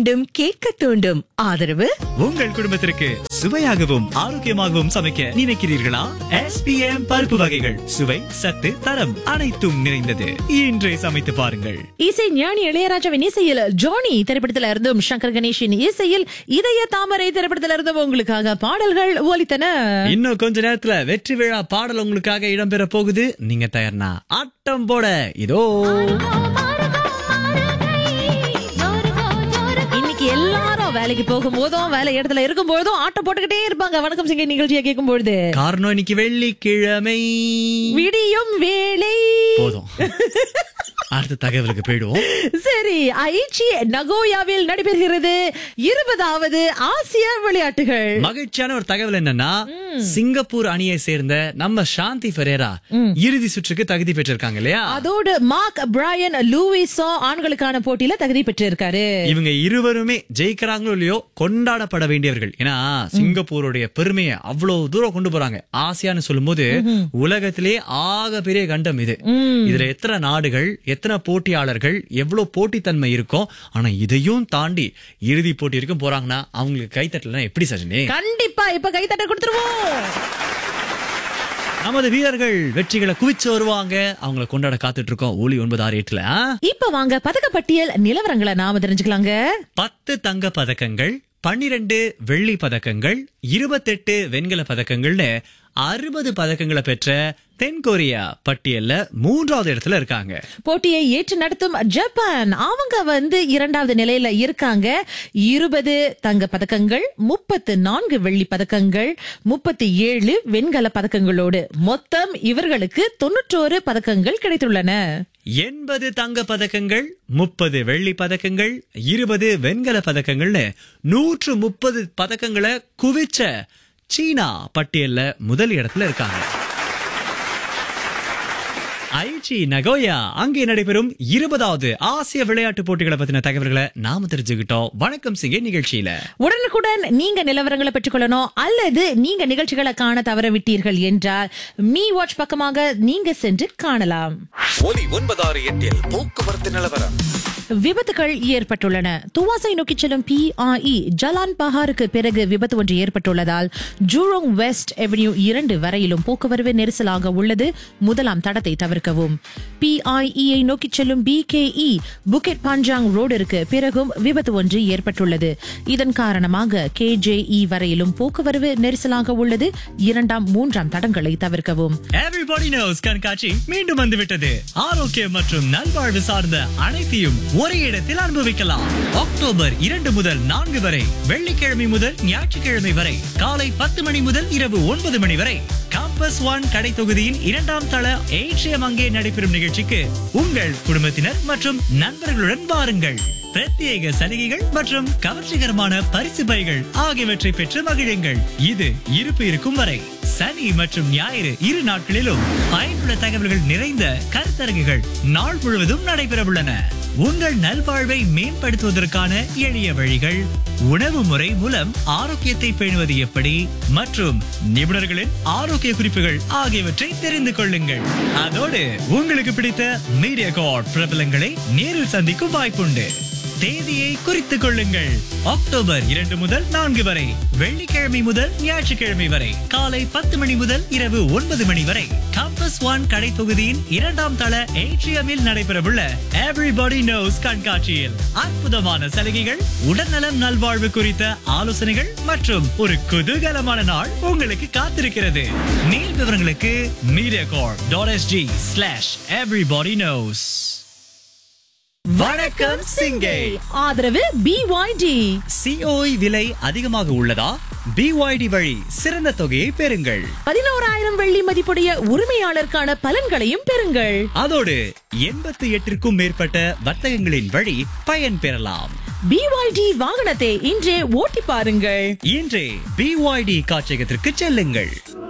மீண்டும் கேட்க தூண்டும் ஆதரவு உங்கள் குடும்பத்திற்கு சுவையாகவும் ஆரோக்கியமாகவும் சமைக்க நினைக்கிறீர்களா எஸ்பிஎம் பருப்பு வகைகள் சுவை சத்து தரம் அனைத்தும் நிறைந்தது இன்றே சமைத்து பாருங்கள் இசை ஞானி இளையராஜாவின் இசையில் ஜோனி திரைப்படத்துல இருந்தும் சங்கர் கணேஷின் இசையில் இதய தாமரை திரைப்படத்துல இருந்தும் உங்களுக்காக பாடல்கள் ஒலித்தன இன்னும் கொஞ்ச நேரத்துல வெற்றி விழா பாடல் உங்களுக்காக இடம்பெற போகுது நீங்க தயார்னா ஆட்டம் போட இதோ இன்னைக்கு எல்லாரும் வேலைக்கு போகும் போதும் வேலை இடத்துல இருக்கும் பொழுதும் ஆட்டம் போட்டுக்கிட்டே இருப்பாங்க வணக்கம் சிங்க நிகழ்ச்சியை கேட்கும் பொழுது காரணம் இன்னைக்கு வெள்ளிக்கிழமை விடியும் வேலை போதும் அடுத்த தகவலுக்கு போயிடுவோம் சரி ஐச்சி நகோயாவில் நடைபெறுகிறது இருபதாவது ஆசிய விளையாட்டுகள் மகிழ்ச்சியான ஒரு தகவல் என்னன்னா சிங்கப்பூர் அணியை சேர்ந்த நம்ம சாந்தி ஃபெரேரா இறுதி சுற்றுக்கு தகுதி பெற்றிருக்காங்க இல்லையா அதோடு மார்க் பிரையன் லூயிஸோ ஆண்களுக்கான போட்டியில தகுதி பெற்றிருக்காரு இவங்க இருவருமே ஜெயிக்கிறாங்களோ இல்லையோ கொண்டாடப்பட வேண்டியவர்கள் ஏன்னா சிங்கப்பூருடைய பெருமையை அவ்வளவு தூரம் கொண்டு போறாங்க ஆசியான்னு சொல்லும்போது உலகத்திலே ஆக பெரிய கண்டம் இது இதுல எத்தனை நாடுகள் எத்தனை போட்டியாளர்கள் எவ்வளவு போட்டித்தன்மை இருக்கும் ஆனா இதையும் தாண்டி இறுதி போட்டி வரைக்கும் போறாங்கன்னா அவங்களுக்கு கைத்தட்டலாம் எப்படி சஜினி கண்டிப்பா இப்ப கைத்தட்ட கொடுத்துருவோம் நமது வீரர்கள் வெற்றிகளை குவிச்சு வருவாங்க அவங்கள கொண்டாட காத்துட்டு இருக்கோம் ஒலி ஒன்பது ஆறு எட்டுல ஆ? இப்ப வாங்க பதக்க பட்டியல் நிலவரங்களை நாம தெரிஞ்சுக்கலாங்க பத்து தங்க பதக்கங்கள் பன்னிரண்டு வெள்ளி பதக்கங்கள் இருபத்தெட்டு வெண்கல பதக்கங்கள்னு அறுபது பதக்கங்களை பெற்ற தென்கொரியா பட்டியல்ல மூன்றாவது இடத்துல இருக்காங்க போட்டியை ஏற்று நடத்தும் ஜப்பான் அவங்க வந்து இரண்டாவது நிலையில இருக்காங்க இருபது தங்க பதக்கங்கள் முப்பத்து நான்கு வெள்ளி பதக்கங்கள் முப்பத்தி ஏழு வெண்கல பதக்கங்களோடு மொத்தம் இவர்களுக்கு தொன்னூற்றோரு பதக்கங்கள் கிடைத்துள்ளன எண்பது தங்க பதக்கங்கள் முப்பது வெள்ளி பதக்கங்கள் இருபது வெண்கல பதக்கங்கள்னு நூற்று முப்பது பதக்கங்களை குவிச்ச சீனா பட்டியல்ல முதல் இடத்துல இருக்காங்க ஐச்சி நகோயா அங்கே நடைபெறும் இருபதாவது ஆசிய விளையாட்டு போட்டிகளை பத்தின தகவல்களை நாம தெரிஞ்சுக்கிட்டோம் வணக்கம் சிங்க நிகழ்ச்சியில உடனுக்குடன் நீங்க நிலவரங்களை பெற்றுக்கொள்ளணும் அல்லது நீங்க நிகழ்ச்சிகளை காண தவற விட்டீர்கள் என்றால் மீ வாட்ச் பக்கமாக நீங்க சென்று காணலாம் ஒலி ஒன்பதாறு எட்டில் போக்குவரத்து நிலவரம் விபத்துகள் ஏற்பட்டுள்ளன துவாசை நோக்கி செல்லும் பிஆஇ ஜலான் பஹாருக்கு பிறகு விபத்து ஒன்று ஏற்பட்டுள்ளதால் ஜூரோங் வெஸ்ட் எவென்யூ இரண்டு வரையிலும் போக்குவரவு நெரிசலாக உள்ளது முதலாம் தடத்தை தவிர்க்கவும் பிஐஇயை நோக்கி செல்லும் பிகேஇ புக்கெட் பாஞ்சாங் ரோடிற்கு பிறகும் விபத்து ஒன்று ஏற்பட்டுள்ளது இதன் காரணமாக கேஜேஇ வரையிலும் போக்குவரவு நெரிசலாக உள்ளது இரண்டாம் மூன்றாம் தடங்களை தவிர்க்கவும் எவ்ரிபடி நோஸ் கண்காட்சி மீண்டும் வந்துவிட்டது ஆரோக்கியம் மற்றும் நல்வாழ்வு சார்ந்த அனைத்தையும் ஒரே இடத்தில் அனுபவிக்கலாம் அக்டோபர் இரண்டு முதல் நான்கு வரை வெள்ளிக்கிழமை முதல் ஞாயிற்றுக்கிழமை வரை காலை பத்து மணி முதல் இரவு ஒன்பது மணி வரை காம்பஸ் ஒன் கடை தொகுதியின் இரண்டாம் தள ஏற்றியம் அங்கே நடைபெறும் நிகழ்ச்சிக்கு உங்கள் குடும்பத்தினர் மற்றும் நண்பர்களுடன் வாருங்கள் பிரத்யேக சலுகைகள் மற்றும் கவர்ச்சிகரமான பரிசு பைகள் ஆகியவற்றை பெற்று மகிழுங்கள் இது இருப்பு இருக்கும் வரை சனி மற்றும் ஞாயிறு இரு நாட்களிலும் பயனுள்ள தகவல்கள் நிறைந்த கருத்தரங்குகள் நாள் முழுவதும் நடைபெறவுள்ளன உங்கள் நல்வாழ்வை மேம்படுத்துவதற்கான எளிய வழிகள் உணவு முறை மூலம் ஆரோக்கியத்தை பேணுவது எப்படி மற்றும் நிபுணர்களின் ஆரோக்கிய குறிப்புகள் ஆகியவற்றை தெரிந்து கொள்ளுங்கள் அதோடு உங்களுக்கு பிடித்த மீடியா கார்ட் பிரபலங்களை நேரில் சந்திக்கும் வாய்ப்புண்டு தேதியை குறித்துக் கொள்ளுங்கள் அக்டோபர் இரண்டு முதல் நான்கு வரை வெள்ளிக்கிழமை முதல் ஞாயிற்றுக்கிழமை வரை காலை பத்து மணி முதல் இரவு ஒன்பது மணி வரை கம்பஸ் ஒன் கடை தொகுதியின் இரண்டாம் தள ஏட்ரியமில் நடைபெறவுள்ள எவ்ரிபடி நோஸ் கண்காட்சியில் அற்புதமான சலுகைகள் உடல்நலம் நல்வாழ்வு குறித்த ஆலோசனைகள் மற்றும் ஒரு குதூகலமான நாள் உங்களுக்கு காத்திருக்கிறது மேல் விவரங்களுக்கு media corp dot SG slash everybody knows வணக்கம் சிங்கை ஆதரவு பிஒய்டி சிஓஇ விலை அதிகமாக உள்ளதா பிஒய்டி வழி சிறந்த தொகையை பெறுங்கள் பதினோராயிரம் வெள்ளி மதிப்புடைய உரிமையாளருக்கான பலன்களையும் பெறுங்கள் அதோடு எண்பத்தி எட்டிற்கும் மேற்பட்ட வர்த்தகங்களின் வழி பயன் பெறலாம் பிஒய்டி வாகனத்தை இன்றே ஓட்டி பாருங்கள் இன்றே பிஒய்டி காட்சியகத்திற்கு செல்லுங்கள்